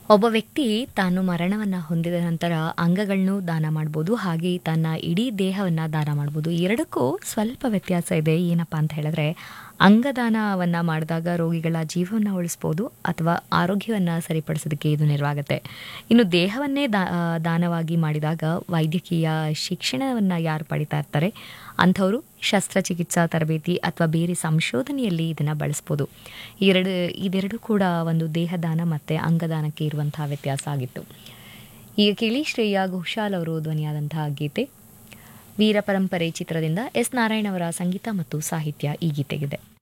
ಒಬ್ಬ ವ್ಯಕ್ತಿ ತಾನು ಮರಣವನ್ನು ಹೊಂದಿದ ನಂತರ ಅಂಗಗಳನ್ನು ದಾನ ಮಾಡ್ಬೋದು ಹಾಗೆ ತನ್ನ ಇಡೀ ದೇಹವನ್ನು ದಾನ ಮಾಡ್ಬೋದು ಎರಡಕ್ಕೂ ಸ್ವಲ್ಪ ವ್ಯತ್ಯಾಸ ಇದೆ ಏನಪ್ಪ ಅಂತ ಹೇಳಿದ್ರೆ ಅಂಗದಾನವನ್ನು ಮಾಡಿದಾಗ ರೋಗಿಗಳ ಜೀವವನ್ನು ಉಳಿಸ್ಬೋದು ಅಥವಾ ಆರೋಗ್ಯವನ್ನು ಸರಿಪಡಿಸೋದಕ್ಕೆ ಇದು ನೆರವಾಗುತ್ತೆ ಇನ್ನು ದೇಹವನ್ನೇ ದಾ ದಾನವಾಗಿ ಮಾಡಿದಾಗ ವೈದ್ಯಕೀಯ ಶಿಕ್ಷಣವನ್ನು ಯಾರು ಪಡಿತಾ ಇರ್ತಾರೆ ಅಂಥವರು ಶಸ್ತ್ರಚಿಕಿತ್ಸಾ ತರಬೇತಿ ಅಥವಾ ಬೇರೆ ಸಂಶೋಧನೆಯಲ್ಲಿ ಇದನ್ನು ಬಳಸ್ಬೋದು ಎರಡು ಇದೆರಡು ಕೂಡ ಒಂದು ದೇಹದಾನ ಮತ್ತು ಅಂಗದಾನಕ್ಕೆ ಇರುವಂತಹ ವ್ಯತ್ಯಾಸ ಆಗಿತ್ತು ಈಗ ಕೇಳಿ ಶ್ರೇಯಾ ಘೋಷಾಲ್ ಅವರು ಧ್ವನಿಯಾದಂತಹ ಗೀತೆ ವೀರ ಪರಂಪರೆ ಚಿತ್ರದಿಂದ ಎಸ್ ನಾರಾಯಣ್ ಅವರ ಸಂಗೀತ ಮತ್ತು ಸಾಹಿತ್ಯ ಈ ಗೀತೆಗಿದೆ